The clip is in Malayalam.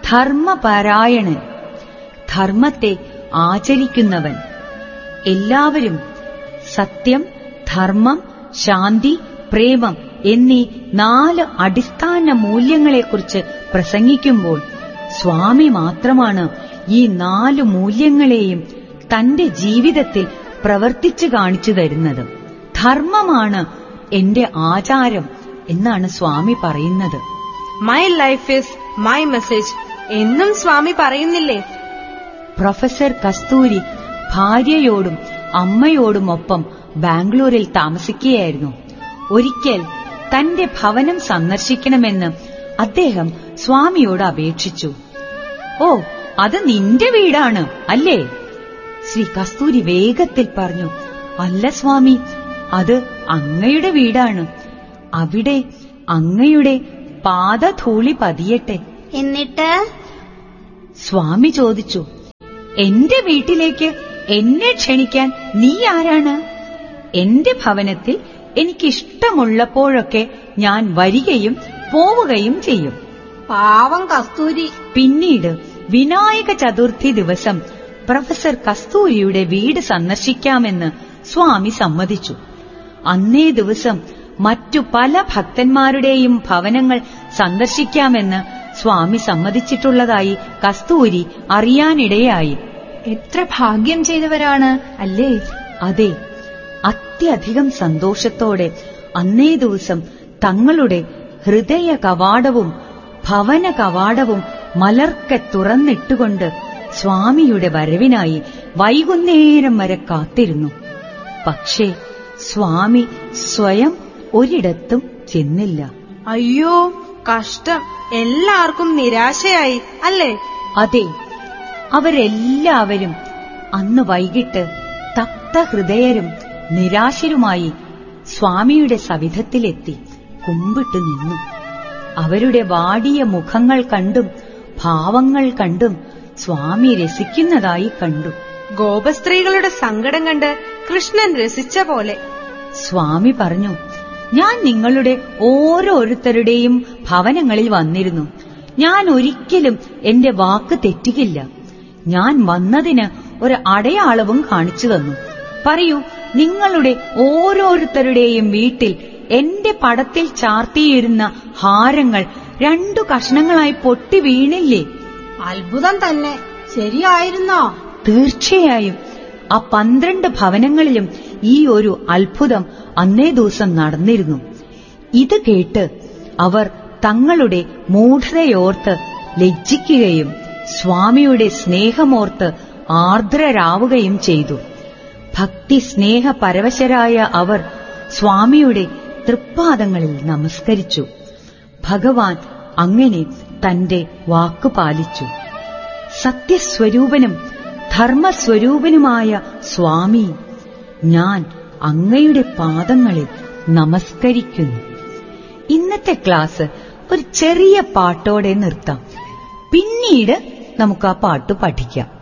ധർമ്മപരായണൻ ധർമ്മത്തെ ആചരിക്കുന്നവൻ എല്ലാവരും സത്യം ധർമ്മം ശാന്തി പ്രേമം എന്നീ നാല് അടിസ്ഥാന മൂല്യങ്ങളെക്കുറിച്ച് പ്രസംഗിക്കുമ്പോൾ സ്വാമി മാത്രമാണ് ഈ നാല് മൂല്യങ്ങളെയും തന്റെ ജീവിതത്തിൽ പ്രവർത്തിച്ചു കാണിച്ചു തരുന്നത് ധർമ്മമാണ് എന്റെ ആചാരം എന്നാണ് സ്വാമി പറയുന്നത് my life is my message എന്നും സ്വാമി പറയുന്നില്ലേ പ്രൊഫസർ കസ്തൂരി ഭാര്യയോടും അമ്മയോടുമൊപ്പം ബാംഗ്ലൂരിൽ താമസിക്കുകയായിരുന്നു ഒരിക്കൽ തന്റെ ഭവനം സന്ദർശിക്കണമെന്ന് അദ്ദേഹം സ്വാമിയോട് അപേക്ഷിച്ചു ഓ അത് നിന്റെ വീടാണ് അല്ലേ ശ്രീ കസ്തൂരി വേഗത്തിൽ പറഞ്ഞു അല്ല സ്വാമി അത് അങ്ങയുടെ വീടാണ് അവിടെ അങ്ങയുടെ പാദധൂളി പതിയട്ടെ എന്നിട്ട് സ്വാമി ചോദിച്ചു എന്റെ വീട്ടിലേക്ക് എന്നെ ക്ഷണിക്കാൻ നീ ആരാണ് എന്റെ ഭവനത്തിൽ എനിക്കിഷ്ടമുള്ളപ്പോഴൊക്കെ ഞാൻ വരികയും പോവുകയും ചെയ്യും പാവം കസ്തൂരി പിന്നീട് വിനായക ചതുർത്ഥി ദിവസം പ്രൊഫസർ കസ്തൂരിയുടെ വീട് സന്ദർശിക്കാമെന്ന് സ്വാമി സമ്മതിച്ചു അന്നേ ദിവസം മറ്റു പല ഭക്തന്മാരുടെയും ഭവനങ്ങൾ സന്ദർശിക്കാമെന്ന് സ്വാമി സമ്മതിച്ചിട്ടുള്ളതായി കസ്തൂരി അറിയാനിടയായി എത്ര ഭാഗ്യം ചെയ്തവരാണ് അല്ലേ അതെ അത്യധികം സന്തോഷത്തോടെ അന്നേ ദിവസം തങ്ങളുടെ ഹൃദയ കവാടവും ഭവന കവാടവും മലർക്കെ തുറന്നിട്ടുകൊണ്ട് സ്വാമിയുടെ വരവിനായി വൈകുന്നേരം വരെ കാത്തിരുന്നു പക്ഷേ സ്വാമി സ്വയം ഒരിടത്തും ചെന്നില്ല അയ്യോ കഷ്ടം എല്ലാവർക്കും നിരാശയായി അല്ലേ അതെ അവരെല്ലാവരും അന്ന് വൈകിട്ട് തപ്തഹൃദയരും നിരാശരുമായി സ്വാമിയുടെ സവിധത്തിലെത്തി കുമ്പിട്ട് നിന്നു അവരുടെ വാടിയ മുഖങ്ങൾ കണ്ടും ഭാവങ്ങൾ കണ്ടും സ്വാമി രസിക്കുന്നതായി കണ്ടു ഗോപസ്ത്രീകളുടെ സങ്കടം കണ്ട് കൃഷ്ണൻ രസിച്ച പോലെ സ്വാമി പറഞ്ഞു ഞാൻ നിങ്ങളുടെ ഓരോരുത്തരുടെയും ഭവനങ്ങളിൽ വന്നിരുന്നു ഞാൻ ഒരിക്കലും എന്റെ വാക്ക് തെറ്റുകില്ല ഞാൻ വന്നതിന് ഒരു അടയാളവും കാണിച്ചു തന്നു പറയൂ നിങ്ങളുടെ ഓരോരുത്തരുടെയും വീട്ടിൽ എന്റെ പടത്തിൽ ചാർത്തിയിരുന്ന ഹാരങ്ങൾ രണ്ടു കഷ്ണങ്ങളായി പൊട്ടി വീണില്ലേ അത്ഭുതം തന്നെ ശരിയായിരുന്നോ തീർച്ചയായും ആ പന്ത്രണ്ട് ഭവനങ്ങളിലും ഈ ഒരു അത്ഭുതം അന്നേ ദിവസം നടന്നിരുന്നു ഇത് കേട്ട് അവർ തങ്ങളുടെ മൂഢതയോർത്ത് ലജ്ജിക്കുകയും സ്വാമിയുടെ സ്നേഹമോർത്ത് ആർദ്രരാവുകയും ചെയ്തു ഭക്തി സ്നേഹ പരവശരായ അവർ സ്വാമിയുടെ തൃപ്പാദങ്ങളിൽ നമസ്കരിച്ചു ഭഗവാൻ അങ്ങനെ തന്റെ വാക്കു പാലിച്ചു സത്യസ്വരൂപനും ധർമ്മസ്വരൂപനുമായ സ്വാമി ഞാൻ അങ്ങയുടെ പാദങ്ങളിൽ നമസ്കരിക്കുന്നു ഇന്നത്തെ ക്ലാസ് ഒരു ചെറിയ പാട്ടോടെ നിർത്താം പിന്നീട് നമുക്ക് ആ പാട്ട് പഠിക്കാം